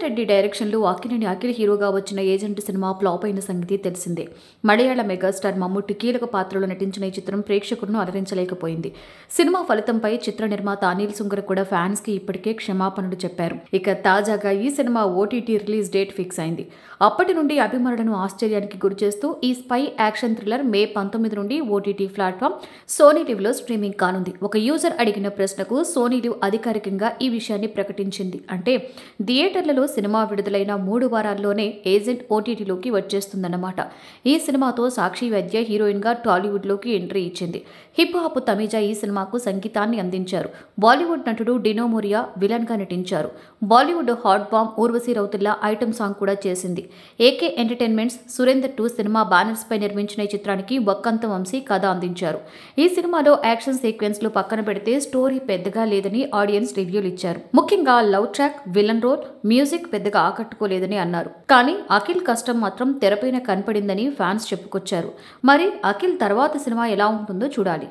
రెడ్డి డైరెక్షన్లో అక్కినేని అఖిల్ హీరోగా వచ్చిన ఏజెంట్ సినిమా ఫ్లాప్ అయిన సంగతి తెలిసిందే మలయాళ మెగాస్టార్ మమ్ముట్టి కీలక పాత్రలో నటించిన ఈ చిత్రం ప్రేక్షకులను అలరించలేకపోయింది సినిమా ఫలితంపై చిత్ర నిర్మాత అనిల్ సుంగర్ కూడా ఫ్యాన్స్ కి ఇప్పటికే క్షమాపణలు చెప్పారు ఇక తాజాగా ఈ cinema OTT release date fix అయింది అప్పటి నుండి అభిమానులను ఆశ్చర్యానికి గురిచేస్తూ ఈ స్పై యాక్షన్ థ్రిల్లర్ మే పంతొమ్మిది నుండి ఓటీటీ ప్లాట్ఫామ్ సోనీ టీవీలో స్ట్రీమింగ్ కానుంది ఒక యూజర్ అడిగిన ప్రశ్నకు సోనీ లివ్ అధికారికంగా ఈ విషయాన్ని ప్రకటించింది అంటే థియేటర్లలో సినిమా విడుదలైన మూడు వారాల్లోనే ఏజెంట్ ఓటీటీలోకి వచ్చేస్తుందన్నమాట ఈ సినిమాతో సాక్షి వైద్య హీరోయిన్గా టాలీవుడ్లోకి ఎంట్రీ ఇచ్చింది హిప్ హాప్ తమిజా ఈ సినిమాకు సంగీతాన్ని అందించారు బాలీవుడ్ నటుడు డినోమోరియా విలన్గా నటించారు Bollywood hot bomb Urvashi Rautela item song కూడా చేసింది AK entertainments Surender two cinema banners పై నిర్మించిన ఈ చిత్రానికి వక్కంత వంశీ కథ అందించారు ఈ సినిమాలో యాక్షన్ సీక్వెన్స్లు పక్కన పెడితే స్టోరీ పెద్దగా లేదని ఆడియన్స్ రివ్యూలు ఇచ్చారు ముఖ్యంగా love track villain role music పెద్దగా ఆకట్టుకోలేదని అన్నారు కానీ అఖిల్ కష్టం మాత్రం తెరపైన కనపడిందని ఫ్యాన్స్ చెప్పుకొచ్చారు మరి అఖిల్ తర్వాత సినిమా ఎలా ఉంటుందో చూడాలి